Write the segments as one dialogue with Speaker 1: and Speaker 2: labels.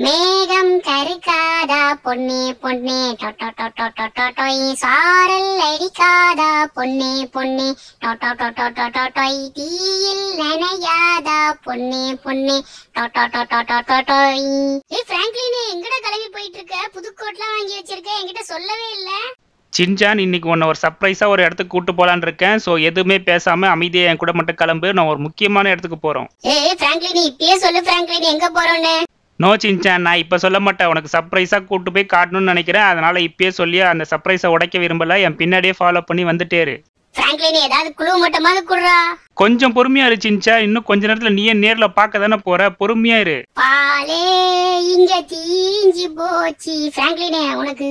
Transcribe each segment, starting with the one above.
Speaker 1: மேகம் கருக்காதா பொன்னே பொன்னே டொட்டோ டொட்டோ டொட்டோ டொய் சாரல் அடிக்காதா பொன்னே பொன்னே டொட்டோ டொட்டோ டொட்டோ டொய் தீயில் நனையாதா பொன்னே பொன்னே டொட்டோ டொட்டோ டொட்டோ டொய் ஏய் பிராங்க்லின் எங்கடா கிளம்பி போயிட்டு இருக்க புதுக்கோட்லாம் வாங்கி வச்சிருக்க என்கிட்ட சொல்லவே இல்ல
Speaker 2: சின்சான் இன்னைக்கு உன்னை ஒரு சர்ப்ரைஸாக ஒரு இடத்துக்கு கூட்டு போகலான்னு இருக்கேன் ஸோ எதுவுமே பேசாமல் அமைதியாக என் கூட மட்டும் கிளம்பு நான் ஒரு முக்கியமான இடத்துக்கு போகிறோம்
Speaker 1: ஏய் பிராங்க்லின் இப்பயே சொல்லு பிராங்க்லின் எங்க போறோம்னு
Speaker 2: நோ சின்சான் நான் இப்போ சொல்ல மாட்டேன் உனக்கு சர்ப்ரைஸாக கூட்டு போய் காட்டணும்னு நினைக்கிறேன் அதனால் இப்பயே சொல்லி அந்த சர்ப்ரைஸை உடைக்க விரும்பல என் பின்னாடியே ஃபாலோ பண்ணி வந்துட்டேரு
Speaker 1: பிராங்க்லின் ஏதாவது குழு மட்டுமாவது குடுறா
Speaker 2: கொஞ்சம் பொறுமையா இரு சின்சா இன்னும் கொஞ்ச நேரத்தில் நீயே நேரில் பார்க்க தானே போற பொறுமையா இரு
Speaker 1: பாலே இங்க தீஞ்சு போச்சு பிராங்க்லினே உனக்கு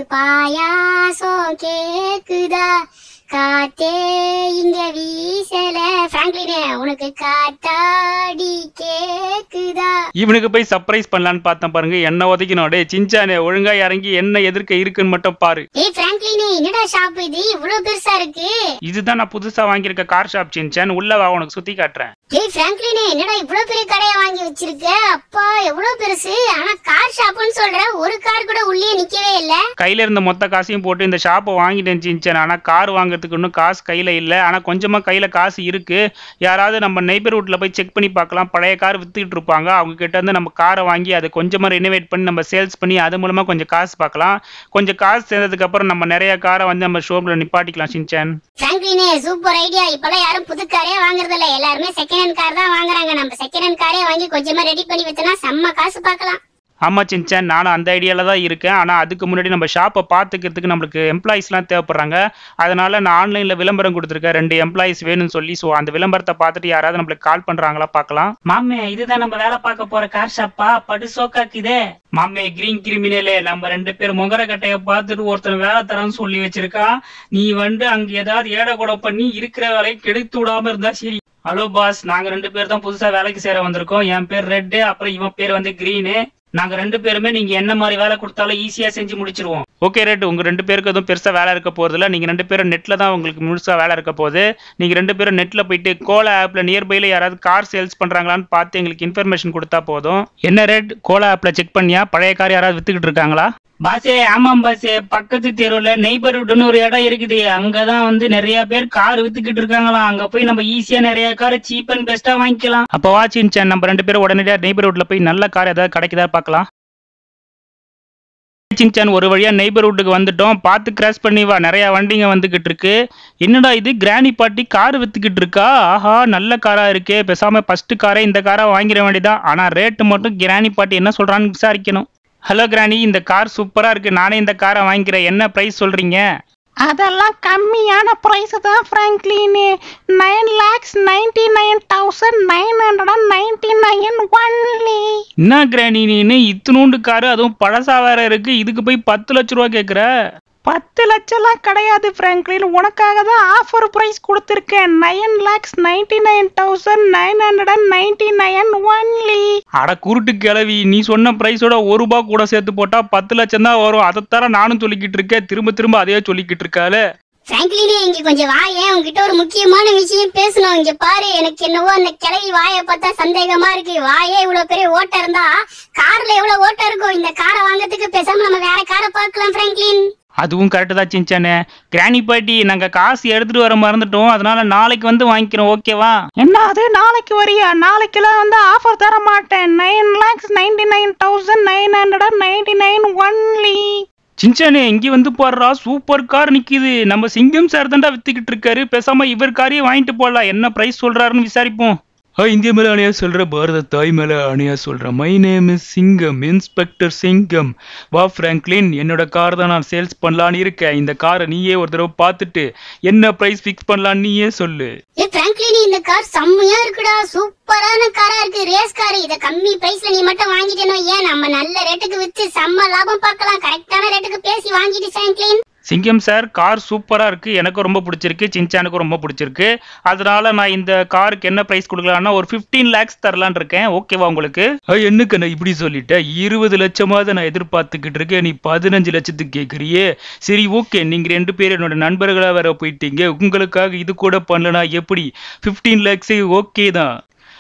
Speaker 1: பாயாசம் கேக்குதா காத்தே இங்க வீசல பிராங்க்லினே உனக்கு காத்தாடி கேக்குதா
Speaker 2: இவனுக்கு போய் சர்ப்ரைஸ் பண்ணலான்னு பார்த்தேன் பாருங்க என்ன உதைக்கணும் டே சின்சானே ஒழுங்கா இறங்கி என்ன எதிர்க்க இருக்குன்னு மட்டும் பாரு
Speaker 1: ஏய் பிராங்க்லினே என்னடா ஷாப் இது இவ்வளவு பெருசா இருக்கு
Speaker 2: இதுதான் நான் புதுசா வாங்கியிருக்க கார் ஷாப் சின்சான் உள்ள வா உனக்கு சுத்தி காட்டுறேன்
Speaker 1: ஏய் பிராங்க்லினே என்னடா இவ்வளவு பெரிய கடையை வாங்கி வச்சிருக்க அப்பா எவ்வளவு பெருசு ஆனா கார் ஷாப்னு சொல்ற ஒரு கார் கூட உள்ளே நிக்கவே இல்ல
Speaker 2: கையில இருந்த மொத்த காசையும் போட்டு இந்த ஷாப்பை வாங்கிட்டேன் சின்சான் ஆனா கார் வாங்குறதுக்கு இன்னும் காசு கையில இல்ல ஆனா கொஞ்சமா கையில காசு இருக்கு யாராவது நம்ம நெய்பர்ஹுட்ல போய் செக் பண்ணி பார்க்கலாம் பழைய கார் வித்துக்கிட்டு இருப்பாங்க அவங்க கிட்ட இருந்து நம்ம காரை வாங்கி அதை கொஞ்சமா ரெனோவேட் பண்ணி நம்ம சேல்ஸ் பண்ணி அது மூலமா கொஞ்சம் காசு பார்க்கலாம் கொஞ்சம் காசு சேர்ந்ததுக்கு அப்புறம் நம்ம நிறைய காரை வந்து நம்ம ஷோப்ல நிப்பாட்டிக்கலாம் சின்சான்
Speaker 1: பிராங்க்லினே சூப்பர் ஐடியா இப்பெல்லாம் யாரும் புது காரே வாங்குறது இல்ல எல்லாருமே செகண்ட் ஹேண்ட் கார் தான் வாங்குறாங்க நம்ம செகண்ட் ஹேண்ட் காரே வாங்கி கொஞ்சமா ரெடி பண்ணி வித்தனா செம்ம காசு பார்க்கலாம்
Speaker 2: ஆமா சின்சான் நானும் அந்த ஐடியால தான் இருக்கேன் ஆனா அதுக்கு முன்னாடி நம்ம ஷாப்பை பார்த்துக்கிறதுக்கு நம்மளுக்கு எம்ப்ளாயிஸ்லாம் தேவைப்படுறாங்க அதனால நான் ஆன்லைன்ல விளம்பரம் கொடுத்துருக்கேன் ரெண்டு எம்ப்ளாயிஸ் வேணும்னு சொல்லி ஸோ அந்த விளம்பரத்தை பார்த்துட்டு யாராவது நம்மளுக்கு கால் பண்றாங்களா பார்க்கலாம் மாமே இதுதான் நம்ம வேலை பார்க்க போற கார் ஷாப்பா படு சோக்காக்குதே மாமே கிரீன் கிரிமினலே நம்ம ரெண்டு பேர் முகர கட்டைய பார்த்துட்டு ஒருத்தர் வேலை தரேன்னு சொல்லி வச்சிருக்கான் நீ வந்து அங்க ஏதாவது ஏட கூட பண்ணி இருக்கிற வேலையை கெடுத்து விடாம இருந்தா சரி ஹலோ பாஸ் நாங்க ரெண்டு பேர் தான் புதுசா வேலைக்கு சேர வந்திருக்கோம் என் பேர் ரெட்டு அப்புறம் இவன் பேர் வந்து கிரீனு நாங்க ரெண்டு பேருமே நீங்க என்ன மாதிரி வேலை கொடுத்தாலும் ஈஸியா செஞ்சு முடிச்சிருவோம் ஓகே ரெட் உங்க ரெண்டு பேருக்கு எதுவும் பெருசா வேலை இருக்க போறது இல்ல நீங்க ரெண்டு பேரும் நெட்ல தான் உங்களுக்கு முழுசா வேலை இருக்க போகுது நீங்க ரெண்டு பேரும் நெட்ல போயிட்டு கோலா ஆப்ல நியர்பைல யாராவது கார் சேல்ஸ் பண்றாங்களான்னு பார்த்து எங்களுக்கு இன்ஃபர்மேஷன் கொடுத்தா போதும் என்ன ரெட் கோலா ஆப்ல செக் பண்ணியா பழைய கார் யாராவது வித்துக்கிட்டு இருக்காங்களா பாசே ஆமாம் பாசே பக்கத்து தெருவுல நெய்பர்ஹுட்னு ஒரு இடம் இருக்குது அங்கதான் வந்து நிறைய பேர் கார் வித்துக்கிட்டு இருக்காங்களாம் அங்க போய் நம்ம ஈஸியா நிறைய கார் சீப் அண்ட் பெஸ்டா வாங்கிக்கலாம் அப்ப வாட்சின் சேன் நம்ம ரெண்டு பேரும் உடனடியா நெய்பர்ஹுட்ல போய் நல்ல கார் ஏதாவது கிடைக்குதா பார்க்கலாம் சின்சான் ஒரு வழியா நெய்பர்ஹுட்டுக்கு வந்துட்டோம் பார்த்து கிராஸ் பண்ணி வா நிறைய வண்டிங்க வந்துகிட்டு இருக்கு என்னடா இது கிராணி பாட்டி கார் வித்துக்கிட்டு இருக்கா ஆஹா நல்ல காரா இருக்கே பேசாம ஃபர்ஸ்ட் காரே இந்த காரா வாங்கிட வேண்டியதான் ஆனா ரேட்டு மட்டும் கிராணி பாட்டி என்ன சொல்றான்னு விசாரிக்கணும் ஹலோ கிராணி இந்த கார் சூப்பரா இருக்கு நானே இந்த காரை வாங்கிக்கிறேன் என்ன பிரைஸ் சொல்றீங்க
Speaker 3: அதெல்லாம் கம்மியான ப்ரைஸ் தான் Franklin nine lakhs ninety nine thousand nine hundred ninety nine only
Speaker 2: என்ன கிராணி நீனு இத்தினூண்டு காரு அதுவும் பழசா வேற இருக்கு இதுக்கு போய் பத்து லட்ச ரூபா கேக்குற
Speaker 3: பத்து லட்சம்லாம் கிடையாது ஃப்ராங்க்லின் உனக்காக தான் ஆஃபர் ப்ரைஸ் கொடுத்துருக்கேன் nine lakhs ninety nine thousand nine hundred ninety nine only
Speaker 2: அட குருட்டு கிளவி நீ சொன்ன பிரைஸோட ஒரு ரூபா கூட சேர்த்து போட்டா பத்து லட்சம் தான் வரும் அதைத்தார நானும் சொல்லிக்கிட்டு இருக்கேன் திரும்ப திரும்ப அதையே சொல்லிக்கிட்டு இருக்காளே
Speaker 1: பிராங்க்லினே இங்க கொஞ்சம் வாயே உன்கிட்ட ஒரு முக்கியமான விஷயம் பேசணும் இங்க பாரு எனக்கு என்னவோ அந்த கிளவி வாயை பார்த்தா சந்தேகமா இருக்கு வாயே இவ்வளவு பெரிய ஓட்டை இருந்தா கார்ல எவ்வளவு ஓட்டை இருக்கும் இந்த காரை வாங்குறதுக்கு பேசாம நம்ம வேற காரை பார்க்கலாம் பிராங்க்லின்
Speaker 2: அதுவும் கரெக்டு தான் சின்சானே கிராணி பாட்டி நாங்க காசு எடுத்துட்டு வர மறந்துட்டோம் அதனால நாளைக்கு வந்து வாங்கிக்கிறோம் ஓகேவா
Speaker 3: என்ன அது நாளைக்கு வரியா நாளைக்கெல்லாம் வந்து ஆஃபர் தர மாட்டேன் nine lakhs ninety nine thousand nine hundred ninety nine only
Speaker 2: சின்சானே இங்க வந்து பாடுறா சூப்பர் கார் நிக்குது நம்ம சிங்கம் சார் தான்டா வித்துக்கிட்டு இருக்காரு பேசாம இவர் காரையே வாங்கிட்டு போடலாம் என்ன பிரைஸ் சொல்றாருன்னு விசாரிப்போம் இந்திய மேல அணியா சொல்ற பாரத தாய் மேல அணியா சொல்ற my name is Singam inspector Singam வா பிராங்க்லின் என்னோட கார் தான் நான் சேல்ஸ் பண்ணலான்னு இருக்கேன் இந்த காரை நீயே ஒரு தடவை பார்த்துட்டு என்ன பிரைஸ் ஃபிக்ஸ் பண்ணலான்னு நீயே சொல்லு
Speaker 1: ஏ பிராங்க்லின் இந்த கார் செம்மையா இருக்குடா சூப்பரான காரா இருக்கு ரேஸ் கார் இத கம்மி பிரைஸ்ல நீ மட்டும் வாங்கிட்டேனோ ஏன் நம்ம நல்ல ரேட்டுக்கு வித்து செம்ம லாபம் பார்க்கலாம் கரெக்டான ரேட்டுக்கு பேசி வாங்கிட்டு பிராங்க்லின்
Speaker 2: சிங்கம் சார் கார் சூப்பரா இருக்கு எனக்கும் ரொம்ப பிடிச்சிருக்கு சின்சானுக்கும் ரொம்ப பிடிச்சிருக்கு அதனால நான் இந்த காருக்கு என்ன பிரைஸ் கொடுக்கலாம்னா ஒரு 15 லேக்ஸ் தரலான் இருக்கேன் ஓகேவா உங்களுக்கு என்னக்கு நான் இப்படி சொல்லிட்டேன் இருபது லட்சமாவது நான் எதிர்பார்த்துக்கிட்டு இருக்கேன் நீ பதினஞ்சு லட்சத்துக்கு கேட்குறியே சரி ஓகே நீங்க ரெண்டு பேரும் என்னோட நண்பர்களா வேற போயிட்டீங்க உங்களுக்காக இது கூட பண்ணலனா எப்படி 15 லேக்ஸே ஓகே தான்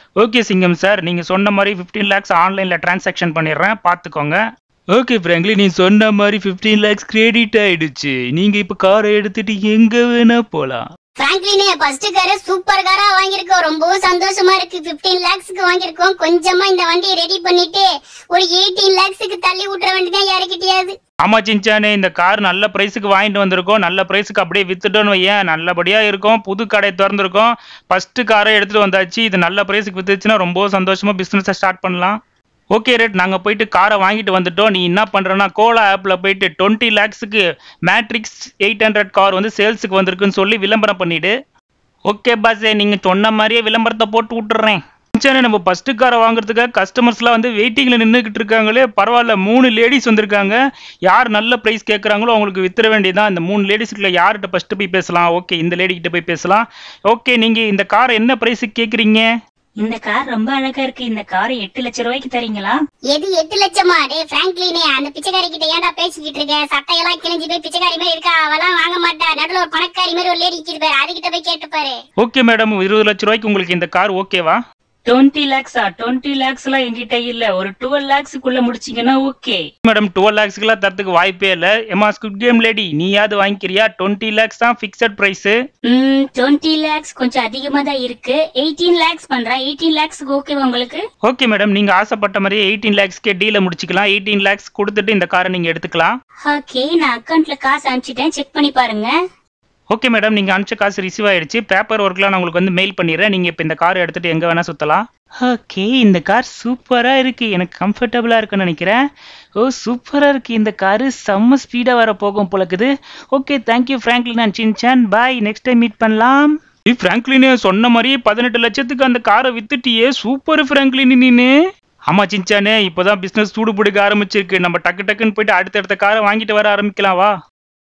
Speaker 2: ஓகே சிங்கம் சார் நீங்கள் சொன்ன மாதிரி ஃபிஃப்டீன் லேக்ஸ் ஆன்லைனில் டிரான்சாக்ஷன் பண்ணிடுறேன் பார்த்துக்கோங்க ஓகே ஃப்ராங்க்லி நீ சொன்ன மாதிரி ஃபிஃப்டீன் லேக்ஸ் கிரெடிட் ஆயிடுச்சு நீங்கள் இப்போ காரை எடுத்துட்டு எங்கே வேணா போகலாம்
Speaker 1: பிராங்க்லினே ஃபர்ஸ்ட் கார சூப்பர் காரா வாங்கியிருக்கோம் ரொம்பவும் சந்தோஷமா இருக்கு 15 லேக்ஸ்க்கு வாங்கியிருக்கோம் கொஞ்சமா இந்த வண்டியை ரெடி பண்ணிட்டு ஒரு 18 லேக்ஸ்க்கு தள்ளி விட்டுற வேண்டியதான் யாருக்கிட்டயாவது
Speaker 2: ஆமா சின்சானே இந்த கார் நல்ல பிரைஸுக்கு வாங்கிட்டு வந்திருக்கோம் நல்ல பிரைஸுக்கு அப்படியே வித்துட்டோன்னு வையேன் நல்லபடியா இருக்கும் புது கடை திறந்திருக்கோம் ஃபர்ஸ்ட் காரை எடுத்துட்டு வந்தாச்சு இது நல்ல பிரைஸுக்கு வித்துச்சுன்னா ரொம்ப சந்தோஷமா பிசினஸை ஸ்டார்ட் பண்ணலாம் ஓகே ரேட் நாங்கள் போயிட்டு காரை வாங்கிட்டு வந்துட்டோம் நீ என்ன பண்ணுறனா கோலா ஆப்பில் போயிட்டு டுவெண்ட்டி லேக்ஸுக்கு மேட்ரிக்ஸ் எயிட் ஹண்ட்ரட் கார் வந்து சேல்ஸுக்கு வந்திருக்குன்னு சொல்லி விளம்பரம் பண்ணிடு ஓகே பாஸே நீங்கள் சொன்ன மாதிரியே விளம்பரத்தை போட்டு விட்டுறேன் சரி நம்ம ஃபர்ஸ்ட் காரை வாங்குறதுக்காக கஸ்டமர்ஸ்லாம் வந்து வெயிட்டிங்கில் நின்றுக்கிட்டு இருக்காங்களே பரவாயில்ல மூணு லேடிஸ் வந்திருக்காங்க யார் நல்ல ப்ரைஸ் கேட்குறாங்களோ அவங்களுக்கு வித்துற வேண்டியதான் இந்த மூணு லேடிஸ்க்குள்ள யார்கிட்ட ஃபர்ஸ்ட் போய் பேசலாம் ஓகே இந்த லேடி கிட்ட போய் பேசலாம் ஓகே நீங்கள் இந்த காரை என்ன ப்ரைஸுக்கு கேட்குறீங்க
Speaker 4: இந்த கார் ரொம்ப அழகா இருக்கு இந்த காரை எட்டு லட்சம் ரூபாய்க்கு தரீங்களா
Speaker 1: எது எட்டு லட்சமா டேய் பிராங்க்லினே அந்த பிச்சைக்காரி கிட்ட ஏன்டா பேசிக்கிட்டு இருக்க சட்டையெல்லாம் கிழிஞ்சு போய் பிச்சைக்காரி மாதிரி இருக்கா அவெல்லாம் வாங்க மாட்டா நடுவுல ஒரு பணக்காரி மாதிரி ஒரு லேடி கிட்டு பாரு அதுகிட்ட போய் கேட்டு பாரு
Speaker 2: ஓகே மேடம் இருபது லட்ச ரூபாய்க்கு உங்களுக்கு இந்த கார் ஓகேவா
Speaker 4: டுவெண்ட்டி லேக்ஸா டுவெண்ட்டி லேக்ஸ் எல்லாம் என்கிட்ட இல்ல ஒரு டுவெல் லேக்ஸுக்குள்ள முடிச்சீங்கன்னா ஓகே
Speaker 2: மேடம் டுவெல் லேக்ஸ்க்குலாம் தரத்துக்கு வாய்ப்பே இல்லை எம்மா ஸ்குட் கேம் லேடி நீயாவது வாங்கிக்கிறியா டுவெண்ட்டி லேக்ஸ் தான் ஃபிக்ஸட் ப்ரைஸு
Speaker 4: ம் டுவெண்ட்டி லேக்ஸ் கொஞ்சம் அதிகமா தான் இருக்கு எயிட்டீன் லேக்ஸ் பண்றேன் எயிட்டீன் லேக்ஸ்க்கு ஓகேவா உங்களுக்கு
Speaker 2: ஓகே மேடம் நீங்கள் ஆசைப்பட்ட மாதிரியே எயிட்டீன் லேக்ஸ்க்கே டீலை முடிச்சுக்கலாம் எயிட்டீன் லேக்ஸ் கொடுத்துட்டு இந்த காரை நீங்கள் எடுத்துக்கலாம்
Speaker 4: ஓகே நான் அக்கவுண்ட்ல காசு அனுப்பிச்சிட்டேன் செக் பண்ணி பாருங்க
Speaker 2: ஓகே மேடம் நீங்கள் அனுப்பிச்ச காசு ரிசீவ் ஆயிடுச்சு பேப்பர் ஒர்க்லாம் நான் உங்களுக்கு வந்து மெயில் பண்ணிடுறேன் நீங்கள் இப்போ இந்த கார் எடுத்துகிட்டு எங்கே வேணால் சுற்றலாம் ஓகே இந்த கார் சூப்பராக இருக்குது எனக்கு கம்ஃபர்டபுளாக இருக்குன்னு நினைக்கிறேன் ஓ சூப்பராக இருக்குது இந்த காரு செம்ம ஸ்பீடாக வர போகும் போலக்குது okay thank you Franklin and Shinchan bye next time meet பண்ணலாம் நீ ஃப்ராங்க்லினே சொன்ன மாதிரியே பதினெட்டு லட்சத்துக்கு அந்த காரை வித்துட்டியே சூப்பர் ஃப்ராங்க்லின் நீனு ஆமா சின்சானே இப்போதான் பிசினஸ் சூடு பிடிக்க ஆரம்பிச்சிருக்கு நம்ம டக்கு டக்குன்னு போயிட்டு அடுத்தடுத்த காரை வாங்கிட்டு வர ஆரம்பிக்கலாம் வா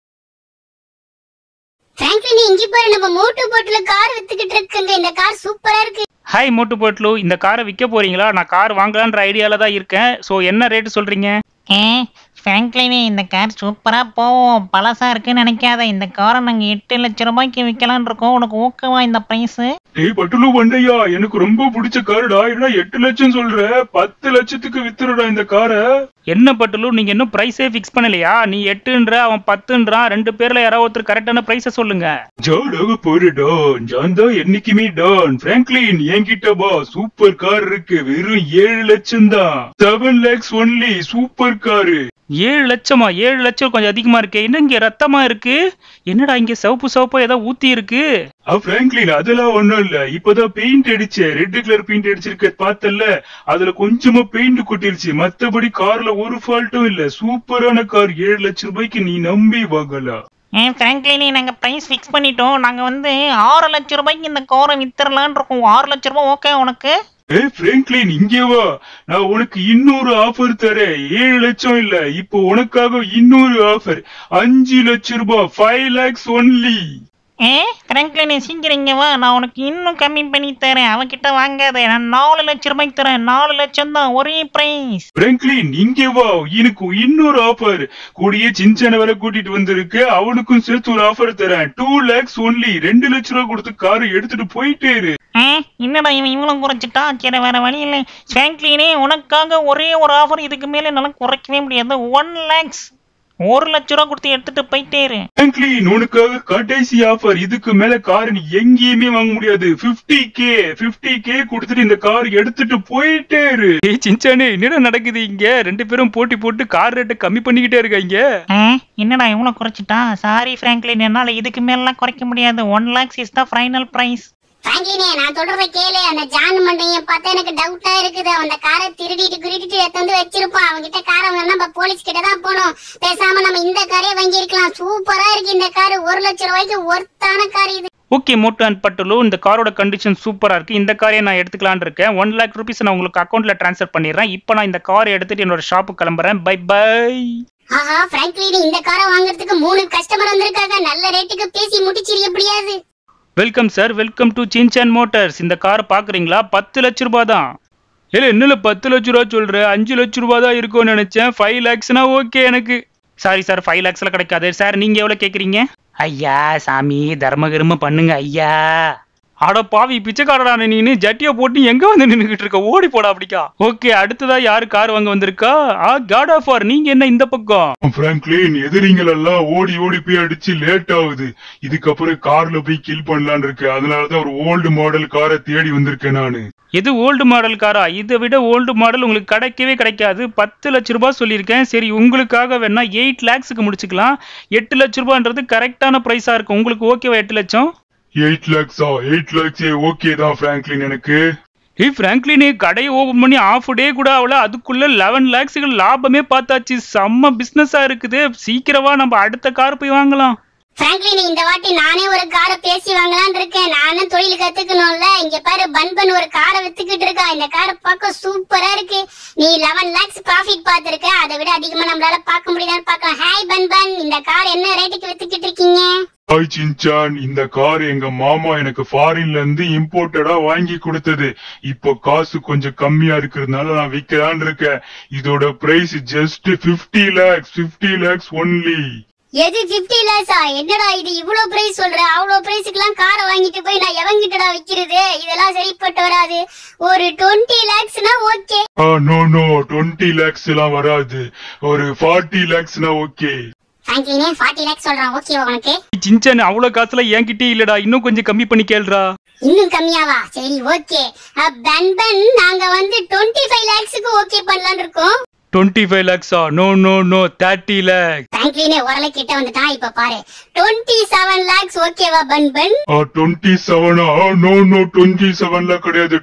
Speaker 1: பிராங்க்லினே இங்க பாரு நம்ம மோட்டு போட்டுல கார் வித்துக்கிட்டு இருக்குங்க இந்த கார் சூப்பரா இருக்கு
Speaker 2: ஹாய் மோட்டு போட்லு இந்த காரை விற்க போறீங்களா நான் கார் வாங்கலான்ற ஐடியால தான் இருக்கேன் ஸோ என்ன ரேட்டு சொல்றீங்க
Speaker 3: ஏ ஃப்ராங்க்லினே இந்த கார் சூப்பராக போவோம் பழசா இருக்குன்னு நினைக்காத இந்த காரை நாங்கள் எட்டு லட்ச ரூபாய்க்கு விற்கலான்னு இருக்கோம் உனக்கு ஓகேவா இந்த ப்ரைஸு
Speaker 5: டேய் பட்டுலு வண்டையா எனக்கு ரொம்ப பிடிச்ச காருடா என்ன எட்டு லட்சம் சொல்ற பத்து லட்சத்துக்கு வித்துருடா இந்த காரை
Speaker 2: என்ன பட்டுலு நீங்க இன்னும் ப்ரைஸே ஃபிக்ஸ் பண்ணலையா நீ எட்டுன்ற அவன் பத்துன்றான் ரெண்டு பேர்ல யாராவது ஒருத்தர் கரெக்டான ப்ரைஸை சொல்லுங்க
Speaker 5: ஜாடாக போரு டான் ஜான் தான் என்னைக்குமே டான் பிராங்க்லின் என்கிட்ட வா சூப்பர் கார் இருக்கு வெறும் ஏழு லட்சம் தான் seven lakhs only super car
Speaker 2: ஏழு லட்சமா ஏழு லட்சம் கொஞ்சம் அதிகமா இருக்கு என்ன இங்க ரத்தமா இருக்கு என்னடா இங்க சிவப்பு சிவப்பா ஏதோ ஊத்தி இருக்கு
Speaker 5: ஆ பிராங்க்லின் அதெல்லாம் ஒண்ணும் இல்ல இப்பதான் பெயிண்ட் அடிச்சேன் ரெட் கலர் பெயிண்ட் அடிச்சிருக்க பார்த்தல அதுல கொஞ்சமா பெயிண்ட் கொட்டிருச்சு மத்தபடி கார்ல ஒரு ஃபால்ட்டும் இல்ல சூப்பரான கார் ஏழு லட்சம் ரூபாய்க்கு நீ நம்பி வாங்கலாம்
Speaker 3: ஏ ஃப்ராங்க்லினே நாங்கள் ப்ரைஸ் ஃபிக்ஸ் பண்ணிட்டோம் நாங்கள் வந்து ஆறு லட்ச ரூபாய்க்கு இந்த காரை வித்துறலான்னு இருக்கோம் ஆறு லட்ச ரூபாய் ஓகே உனக்கு
Speaker 5: ஏ பிராங்க்லின் இங்கே வா நான் உனக்கு இன்னொரு ஆஃபர் தரேன் ஏழு லட்சம் இல்ல இப்போ உனக்காக இன்னொரு ஆஃபர் அஞ்சு லட்சம் ரூபாய் ஃபைவ் லேக்ஸ் ஒன்லி
Speaker 3: ஏ ஃப்ராங்க்லினே சீக்கிரம் இங்க வா நான் உனக்கு இன்னும் கம்மி பண்ணி தரேன் அவகிட்ட வாங்காத நான் நாலு லட்ச ரூபாய்க்கு தரேன் நாலு லட்சம் தான் ஒரே ப்ரைஸ்
Speaker 5: பிராங்க்லின் இங்கே வா எனக்கு இன்னொரு ஆஃபர் கூடிய சின்சன வர கூட்டிட்டு வந்திருக்கு அவனுக்கும் சேர்த்து ஒரு ஆஃபர் தரேன் டூ லேக்ஸ் ஒன்லி ரெண்டு லட்ச ரூபா கொடுத்து காரை எடுத்துட்டு போயிட்டே இரு
Speaker 3: ஆ என்னடா இவன் இவ்வளோ குறைச்சிட்டா சரி வேற வழி இல்லை ஃப்ராங்க்லினே உனக்காக ஒரே ஒரு ஆஃபர் இதுக்கு மேலே என்னால் குறைக்கவே முடியாது ஒன் லேக்ஸ் ஒரு லட்ச ரூபா கொடுத்து எடுத்துட்டு போயிட்டே இரு
Speaker 5: பிராங்க்லின் உனக்காக கடைசி ஆஃபர் இதுக்கு மேல கார் நீ எங்கேயுமே வாங்க முடியாது 50k கே பிப்டி கே கொடுத்துட்டு இந்த கார் எடுத்துட்டு போயிட்டே இரு
Speaker 2: ஏய் சின்சானே என்னடா நடக்குது இங்க ரெண்டு பேரும் போட்டி போட்டு கார் ரேட்டை கம்மி பண்ணிக்கிட்டே இருக்காங்க
Speaker 3: ஆ என்னடா இவ்வளோ குறைச்சிட்டா சாரி ஃப்ராங்க்லின் என்னால் இதுக்கு மேலாம் குறைக்க முடியாது one lakhs is the final price
Speaker 1: பிராங்க்லினே நான் சொல்றத கேளு அந்த ஜான் மண்டையன் பார்த்தா எனக்கு டவுட்டா இருக்குது அவன் அந்த காரை திருடிட்டு திருடிட்டு எடுத்து வந்து வச்சிருப்பான் அவன்கிட்ட காரை வாங்கினா நம்ம போலீஸ் கிட்ட தான் போனோம் பேசாம நம்ம இந்த காரே வாங்கியிருக்கலாம் சூப்பரா இருக்கு இந்த காரு ஒரு லட்சம் ரூபாய்க்கு ஒர்த்தான கார் இது
Speaker 2: ஓகே மோட்டோ அண்ட் பட்டுலு இந்த காரோட கண்டிஷன் சூப்பரா இருக்கு இந்த காரையை நான் எடுத்துக்கலாம்னு இருக்கேன் ஒன் லேக் ருபீஸ் நான் உங்களுக்கு அக்கௌண்ட்ல ட்ரான்ஸ்ஃபர் பண்ணிடுறேன் இப்போ நான் இந்த காரை எடுத்துட்டு என்னோட ஷாப்புக்கு கிளம்புறேன் பை பை
Speaker 1: ஆஹா பிராங்க்லின் இந்த காரை வாங்குறதுக்கு மூணு கஸ்டமர் வந்திருக்காங்க நல்ல ரேட்டுக்கு பேசி முடிச்சிரு எப்படியாவது
Speaker 2: welcome sir welcome to Shinchan motors இந்த காரை பார்க்குறீங்களா பத்து லட்ச ரூபா தான் இல்லை என்னல பத்து லட்ச ரூபா சொல்கிற அஞ்சு லட்ச ரூபா தான் இருக்கும்னு நினச்சேன் ஃபைவ் லேக்ஸ்னா ஓகே எனக்கு சாரி சார் ஃபைவ் லேக்ஸில் கிடைக்காது சார் நீங்கள் எவ்வளோ கேட்குறீங்க ஐயா சாமி தர்ம கர்ம பண்ணுங்க ஐயா அட பாவி பிச்சைக்காரடா நீனு ஜட்டியை போட்டு எங்க வந்து நின்னுகிட்டு இருக்க ஓடி போடா அப்படிக்கா ஓகே அடுத்ததா யாரு கார் வாங்க வந்திருக்கா ஆ காட் ஆஃப் ஆர் நீங்க என்ன இந்த பக்கம்
Speaker 5: பிராங்க்லின் எதிரிங்களெல்லாம் ஓடி ஓடி போய் அடிச்சு லேட் ஆகுது இதுக்கப்புறம் கார்ல போய் கில் பண்ணலான்னு இருக்கு அதனாலதான் ஒரு ஓல்டு மாடல் காரை தேடி வந்திருக்கேன் நானு
Speaker 2: எது ஓல்டு மாடல் காரா இதை விட ஓல்டு மாடல் உங்களுக்கு கிடைக்கவே கிடைக்காது பத்து லட்ச ரூபாய் சொல்லியிருக்கேன் சரி உங்களுக்காக வேணா எயிட் லேக்ஸுக்கு முடிச்சுக்கலாம் எட்டு லட்ச ரூபான்றது கரெக்டான ப்ரைஸா இருக்கும் உங்களுக்கு ஓகேவா எட்டு லட்சம்
Speaker 5: எயிட் லேக்ஸா எயிட் லேக்ஸே ஓகே தான் பிராங்க்லின் எனக்கு
Speaker 2: ஏய் பிராங்க்லினே கடையை ஓபன் பண்ணி ஆஃப் டே கூட ஆகல அதுக்குள்ள லெவன் லேக்ஸுக்கு லாபமே பார்த்தாச்சு செம்ம பிசினஸா இருக்குது சீக்கிரமா நம்ம அடுத்த கார் போய் வாங்கலாம்
Speaker 1: பிராங்க்லின் இந்த வாட்டி நானே ஒரு காரை பேசி வாங்கலாம்னு இருக்கேன் நானும் தொழில் கத்துக்கணும்ல இங்க பாரு பன் பன் ஒரு காரை வித்துக்கிட்டு இருக்கா இந்த காரை பார்க்க சூப்பரா இருக்கு நீ லெவன் லேக்ஸ் ப்ராஃபிட் பார்த்திருக்க அதை விட அதிகமா நம்மளால பார்க்க முடியுதான்னு பார்க்கலாம் ஹாய் பன் பன் இந்த கார் என்ன ரேட்டுக்கு வித்துக்கிட்டு இருக்கீங்க
Speaker 5: ஹாய் சின்சான் இந்த கார் எங்க மாமா எனக்கு ஃபாரின்ல இருந்து இம்போர்ட்டடா வாங்கி கொடுத்தது இப்போ காசு கொஞ்சம் கம்மியா இருக்கிறதுனால நான் விற்கலான்னு இருக்கேன் இதோட price just 50 lakhs 50 lakhs only
Speaker 1: எது 50 லேக்ஸா என்னடா இது இவ்வளவு பிரைஸ் சொல்ற அவ்வளவு பிரைஸுக்குலாம் காரை வாங்கிட்டு போய் நான் எவங்கிட்டடா விக்கிறது இதெல்லாம் சரிப்பட்டு வராது ஒரு 20 லேக்ஸ்னா ஓகே
Speaker 5: ஆ நோ நோ 20 லேக்ஸ் எல்லாம் வராது ஒரு 40 லேக்ஸ்னா ஓகே
Speaker 1: பிராங்க்லினே 40 லேக்ஸ் சொல்றான் ஓகேவா உனக்கு
Speaker 2: சின்சான் அவ்வளவு காசுல என்கிட்டயே இல்லடா இன்னும் கொஞ்சம் கம்மி பண்ணி கேளுடா
Speaker 1: இன்னும் கம்மியாவா சரி ஓகே பன் பன் நாங்க வந்து 25 ஃபைவ் லேக்ஸுக்கு ஓகே பண்ணலாம்னு இருக்கோம்
Speaker 2: டுவெண்ட்டி ஃபைவ் லேக்ஸா no no no thirty lakhs
Speaker 1: பிராங்க்லினே ஓரளவு கிட்ட வந்துட்டான் இப்ப பாரு 27 செவன் லேக்ஸ் ஓகேவா பன் பன்
Speaker 5: ஆ 27 செவனா நோ நோ 27 செவன்ல கிடையாது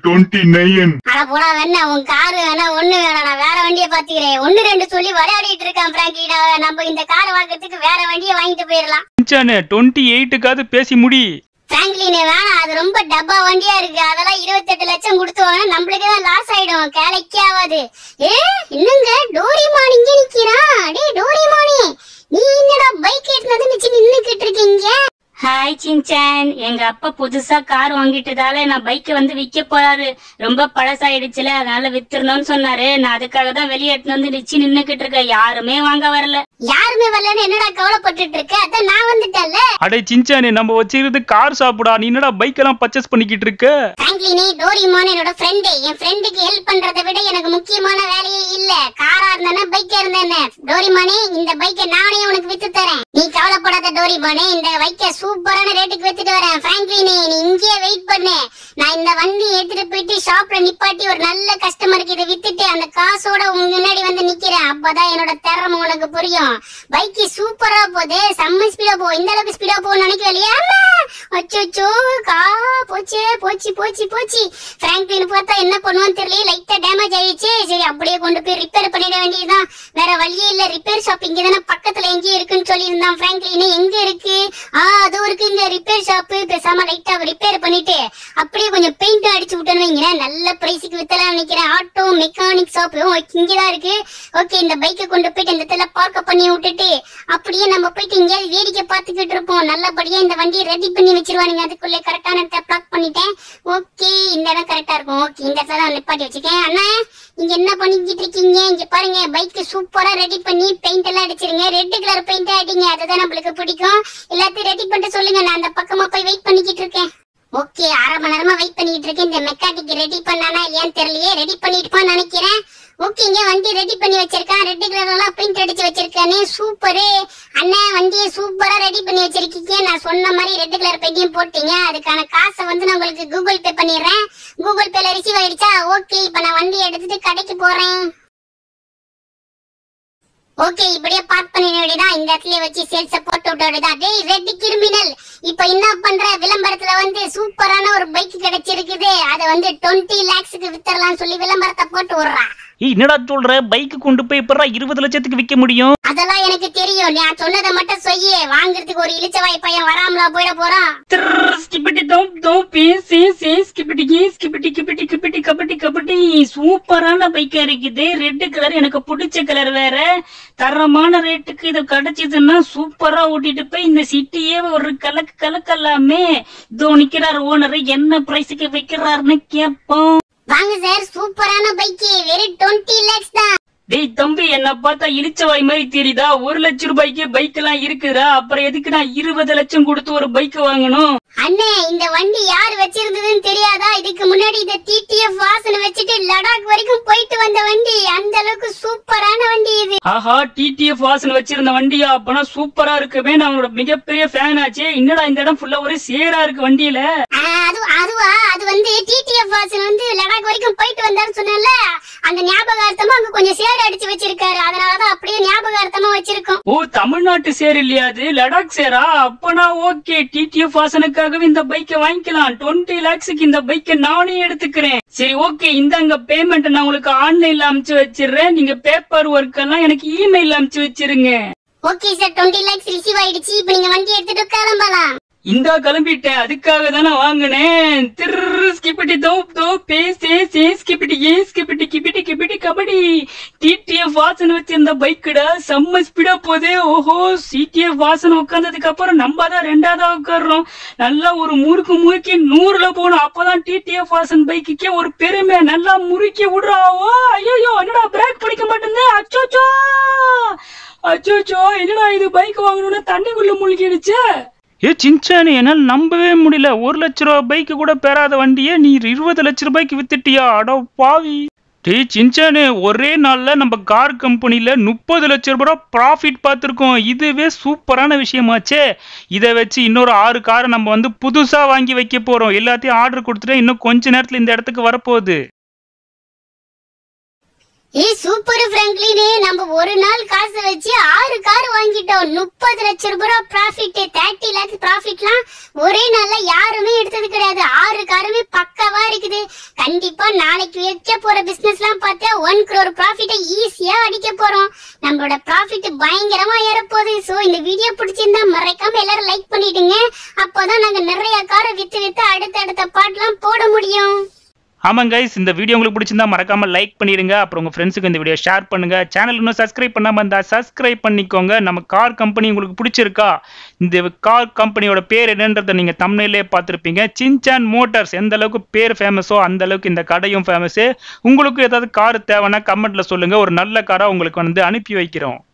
Speaker 5: 29
Speaker 1: அட போடா வேணா உன் காரு வேணா ஒண்ணு வேணாம் நான் வேற வண்டியை பாத்துக்கிறேன் ஒண்ணு ரெண்டு சொல்லி விளையாடிட்டு இருக்கான் பிராங்க்லினா நம்ம இந்த கார் வாங்குறதுக்கு வேற வண்டியை வாங்கிட்டு போயிடலாம்
Speaker 2: சின்சானு டுவெண்ட்டி எயிட்டுக்காவது பேசி முடி
Speaker 1: பிராங்க்லினே வேணாம் அது ரொம்ப டப்பா வண்டியா இருக்கு அதெல்லாம் இருபத்தெட்டு லட்சம் கொடுத்து வாங்கினா நம்மளுக்கு தான் லாஸ் ஆயிடும் கேளைக்கே ஆகாது ஏ என்னங்க டோரிமான் இங்க நிக்கிறான் டேய் டோரிமானி நீ என்னடா பைக் ஏற்றினது நிச்சு நின்னுக்கிட்டு இருக்கீங்க
Speaker 4: ஹாய் சின்சான் எங்க அப்பா புதுசா கார் வாங்கிட்டதால நான் பைக்கை வந்து விற்க போறாரு ரொம்ப பழசாயிடுச்சுல அதனால வித்துறணும்னு சொன்னாரு நான் அதுக்காக தான் வெளியே எடுத்துன்னு வந்து நிச்சு நின்னுக்கிட்டு இருக்கேன் யாருமே வாங்க வரல
Speaker 1: யாருமே வரலன்னு என்னடா கவலைப்பட்டுட்டு இருக்க அதான் நான் வந்துட்டேன்ல
Speaker 2: அடே சின்சானு நம்ம வச்சிருக்கிறது கார் ஷாப்புடா நீ என்னடா பைக் எல்லாம் பர்ச்சேஸ் பண்ணிக்கிட்டு இருக்க
Speaker 1: பிராங்க்லினே டோரிமான் என்னோட ஃப்ரெண்டு என் ஃப்ரெண்டுக்கு ஹெல்ப் பண்றதை விட எனக்கு முக்கியமான வேலையே இல்ல காரா இருந்தானே பைக் இருந்தேன்னு டோரிமானே இந்த பைக்கை நானே உனக்கு வித்து தரேன் நீ கவலைப்படாத டோரிமானே இந்த பைக்கை சூப்பரான ரேட்டுக்கு வித்துட்டு வரேன் பிராங்க்லினே நீ இங்கேயே வெயிட் பண்ணு நான் இந்த வண்டி எடுத்துட்டு போயிட்டு ஷாப்ல நிப்பாட்டி ஒரு நல்ல கஸ்டமருக்கு இதை வித்துட்டு அந்த காசோட உன் முன்னாடி வந்து நிக்கிறேன் அப்பதான் என்னோட திறமை உனக்கு புரியும் பைக்கு சூப்பரா போகுது செம்ம ஸ்பீடா போ இந்த அளவுக்கு ஸ்பீடா போகும் நினைக்கலையா அச்சோ கா போச்சு போச்சு போச்சு போச்சு பிராங்க்லின் பார்த்தா என்ன பண்ணுவான்னு தெரியல லைட்டா டேமேஜ் ஆயிடுச்சு சரி அப்படியே கொண்டு போய் ரிப்பேர் பண்ணிட வேண்டியதுதான் வேற வழியே இல்ல ரிப்பேர் ஷாப் இங்க தானே பக்கத்துல எங்கேயும் இருக்குன்னு சொல்லியிருந்தான் பிராங்க்லின் எங்க இருக்கு ஆ அதுவும் இருக்கு இங்க ரிப்பேர் ஷாப் பேசாம லைட்டா ரிப்பேர் பண்ணிட்டு அப்படியே கொஞ்சம் பெயிண்ட் அடிச்சு விட்டேன்னு வைங்களேன் நல்ல பிரைஸுக்கு வித்தலாம் நினைக்கிறேன் ஆட்டோ மெக்கானிக் ஷாப் இங்கதான் இருக்கு ஓகே இந்த பைக்கை கொண்டு போயிட்டு இந்த இடத்துல பார்க்க பண்ணி விட்டுட்டு அப்படியே நம்ம போயிட்டு எங்கேயாவது வேடிக்கை பார்த்துக்கிட்டு இருப்போம் நல்லபடியா இந்த வண்டியை ரெடி பண்ணி வச்சிருவானுங்க அதுக்குள்ள கரெக்டான இடத்த பிளாக் பண்ணிட்டேன் ஓகே இந்த இடம் கரெக்டா இருக்கும் ஓகே இந்த இடத்துல தான் நிப்பாட்டி வச்சிருக்கேன் அண்ணா இங்க என்ன பண்ணிக்கிட்டு இருக்கீங்க இங்க பாருங்க பைக் சூப்பரா ரெடி பண்ணி பெயிண்ட் எல்லாம் அடிச்சிருங்க ரெட் கலர் பெயிண்ட் அடிங்க அதுதான் நம்மளுக்கு பிடிக்கும் எல்லாத்தையும் ரெடி பண்ணிட்டு சொல்லுங்க நான் அந்த பக்கமா போய் வெயிட் பண்ணிக்கிட்டு இருக்கேன் ஓகே அரை மணி நேரமா வெயிட் பண்ணிட்டு இருக்கேன் இந்த மெக்கானிக் ரெடி பண்ணானா இல்லையான்னு தெரியலையே ரெடி பண்ணிட்டுப்பான்னு நினைக்கிறேன் ஓகேங்க வண்டி ரெடி பண்ணி வச்சிருக்கான் ரெட் கலர் எல்லாம் பெயிண்ட் அடிச்சு வச்சிருக்கானே சூப்பரு அண்ணன் வண்டியை சூப்பரா ரெடி பண்ணி வச்சிருக்கீங்க நான் சொன்ன மாதிரி ரெட் கலர் பெயிண்டையும் போட்டீங்க அதுக்கான காசை வந்து நான் உங்களுக்கு கூகுள் பே பண்ணிடுறேன் கூகுள் பேல ரிசீவ் ஆயிடுச்சா ஓகே இப்ப நான் வண்டி எடுத்துட்டு கடைக்கு போறேன் ஓகே இப்படியே பார்க் பண்ணிட வேண்டியதான் இந்த இடத்துல வச்சு சேல்ஸ போட்டு விட்ட வேண்டியதான் டேய் ரெட் கிரிமினல் இப்ப என்ன பண்ற விளம்பரத்துல வந்து சூப்பரான ஒரு பைக் கிடைச்சிருக்குது அதை வந்து 20 லேக்ஸ்க்கு வித்தரலாம்னு சொல்லி விளம்பரத்தை போட்டு விடுறான்
Speaker 2: ஏய் என்னடா சொல்ற பைக்கு கொண்டு போய் எப்படா இருபது லட்சத்துக்கு விற்க முடியும்
Speaker 1: அதெல்லாம் எனக்கு தெரியும் நான் சொன்னதை மட்டும் செய்ய வாங்குறதுக்கு ஒரு இளிச்சவாய் பையன் வராமலா போயிட போறான்
Speaker 4: ஸ்கிப்பிட்டி தோம் தோம் பேசி சே ஸ்கிப்பிட்டி கீ ஸ்கிப்பிட்டி கிப்பிட்டி கிப்பிட்டி கபட்டி கபட்டி சூப்பரான பைக்கா இருக்குது ரெட் கலர் எனக்கு பிடிச்ச கலர் வேற தரமான ரேட்டுக்கு இது கிடைச்சதுன்னா சூப்பரா ஓட்டிட்டு போய் இந்த சிட்டியே ஒரு கலக்கு கலக்கலாமே இதோ நிக்கிறார் ஓனர் என்ன பிரைஸுக்கு வைக்கிறாருன்னு கேட்போம்
Speaker 1: வாங்க சார் சூப்பரான பைக் வெறும் 20 லேக்ஸ் தான்
Speaker 4: டேய் தம்பி என்ன பார்த்தா இழிச்சவாய் மாதிரி தெரியுதா ஒரு லட்சம் ரூபாய்க்கு பைக் எல்லாம் இருக்குதா அப்புறம் எதுக்கு நான் இருபது லட்சம் கொடுத்து ஒரு பைக் வாங்கணும்
Speaker 1: அண்ணே இந்த வண்டி யார் வச்சிருந்ததுன்னு தெரியாதா இதுக்கு முன்னாடி இந்த டிடிஎஃப் வாசனை வச்சுட்டு லடாக் வரைக்கும் போயிட்டு வந்த வண்டி அந்த அளவுக்கு சூப்பரான வண்டி இது
Speaker 4: ஆஹா டிடிஎஃப் வாசன் வச்சிருந்த வண்டியா அப்பனா சூப்பரா இருக்குமே நான் அவனோட மிகப்பெரிய ஃபேன் ஆச்சே என்னடா இந்த இடம் ஃபுல்லா ஒரே சேரா இருக்கு வண்டியில
Speaker 1: ஆ, அது அதுவா அது வந்து டிடிஎஃப் வாசன் வந்து லடாக் வரைக்கும் போயிட்டு வந்தாரு சொன்னேன்ல அந்த ஞாபகார்த்தமா அங்க கொஞ்சம் சேர் அடிச்சு வச்சிருக்காரு அதனாலதான் அப்படியே ஞாபகார்த்தமா வச்சிருக்கோம்
Speaker 4: ஓ தமிழ்நாட்டு சேர் இல்லையா அது லடாக் சேரா அப்பனா ஓகே டிடிஎஃப் வாசனுக்காகவே இந்த பைக்கை வாங்கிக்கலாம் டுவெண்ட்டி லேக்ஸுக்கு இந்த பைக்கை நானே எடுத்துக்கிறேன் சரி ஓகே இந்தாங்க பேமெண்ட் நான் உங்களுக்கு ஆன்லைன்ல அமுச்சு வச்சிடுறேன் நீங்க பேப்பர் ஒர்க் எல்லாம் எனக்கு இமெயில்ல அமுச்சு வச்சிருங்க
Speaker 1: okay sir twenty lakhs receive ஆயிடுச்சு இப்ப நீங்க வண்டி எடுத்துட்டு கிளம்பலாம்
Speaker 4: இந்தா கிளம்பிட்டேன் அதுக்காக தானே வாங்கினேன் திரு ஸ்கிப்பிட்டி தோப் தோப் பேசே சே ஸ்கிப்பிட்டி ஏ ஸ்கிப்பிட்டி கிப்பிட்டி கிப்பிட்டி கபடி டிடிஎஃப் வாசன் வச்சிருந்த பைக்குடா செம்ம ஸ்பீடா போதே ஓஹோ சிடிஎஃப் வாசன் உட்கார்ந்ததுக்கு அப்புறம் நம்ம தான் ரெண்டாவதா உட்கார்றோம் நல்லா ஒரு முறுக்கு முறுக்கி நூறுல போகணும் அப்பதான் டிடிஎஃப் வாசன் பைக்குக்கே ஒரு பெருமை நல்லா முறுக்கி விடுறா ஓ ஐயோ என்னடா பிரேக் பிடிக்க மாட்டேங்குது அச்சோச்சோ அச்சோச்சோ என்னடா இது பைக் வாங்கணும்னா தண்ணிக்குள்ள முழுகிடுச்சு
Speaker 2: ஏ சின்சானு என்னால் நம்பவே முடியல ஒரு லட்ச ரூபா பைக்கு கூட பெறாத வண்டியை நீ இருபது லட்ச ரூபாய்க்கு வித்துட்டியா அட பாவி டேய் சின்சானு ஒரே நாள்ல நம்ம கார் கம்பெனில முப்பது லட்ச ரூபாய் ப்ராஃபிட் பார்த்துருக்கோம் இதுவே சூப்பரான விஷயமாச்சே இதை வச்சு இன்னொரு ஆறு காரை நம்ம வந்து புதுசா வாங்கி வைக்க போறோம் எல்லாத்தையும் ஆர்டர் கொடுத்துட்டு இன்னும் கொஞ்ச நேரத்துல இந்த இடத்துக்கு வரப்போகுது
Speaker 1: ஏய் சூப்பர் பிராங்க்லினே நம்ம ஒரு நாள் காசு வச்சு ஆறு கார் வாங்கிட்டோம் முப்பது லட்சம் ரூபாய் ப்ராஃபிட் தேர்ட்டி லேக்ஸ் ப்ராஃபிட்லாம் ஒரே நாள்ல யாருமே எடுத்தது கிடையாது ஆறு காருமே பக்கவா இருக்குது கண்டிப்பா நாளைக்கு வைக்க போற பிசினஸ்லாம் பார்த்தா ஒன் crore ப்ராஃபிட்டை ஈஸியா அடிக்க போறோம் நம்மளோட ப்ராஃபிட் பயங்கரமா ஏறப்போகுது சோ இந்த வீடியோ பிடிச்சிருந்தா மறக்காம எல்லாரும் லைக் பண்ணிடுங்க அப்போதான் நாங்க நிறைய காரை வித்து வித்து அடுத்தடுத்த பாட்டுலாம் போட முடியும்
Speaker 2: ஆமாம் கைஸ் இந்த வீடியோ உங்களுக்கு பிடிச்சிருந்தா மறக்காம லைக் பண்ணிடுங்க அப்புறம் உங்க ஃப்ரெண்ட்ஸுக்கு இந்த வீடியோ ஷேர் பண்ணுங்க சேனல் இன்னும் சப்ஸ்கிரைப் பண்ணாம இருந்தா சப்ஸ்கிரைப் பண்ணிக்கோங்க நம்ம கார் கம்பெனி உங்களுக்கு பிடிச்சிருக்கா இந்த கார் கம்பெனியோட பேர் என்னன்றதை நீங்க தமிழ்லே பார்த்துருப்பீங்க சின்சான் மோட்டார்ஸ் எந்த அளவுக்கு பேர் ஃபேமஸோ அந்த அளவுக்கு இந்த கடையும் ஃபேமஸ் உங்களுக்கு ஏதாவது கார் தேவைன்னா கமெண்ட்ல சொல்லுங்க ஒரு நல்ல காரா உங்களுக்கு வந்து அனுப்பி வைக்கிறோம்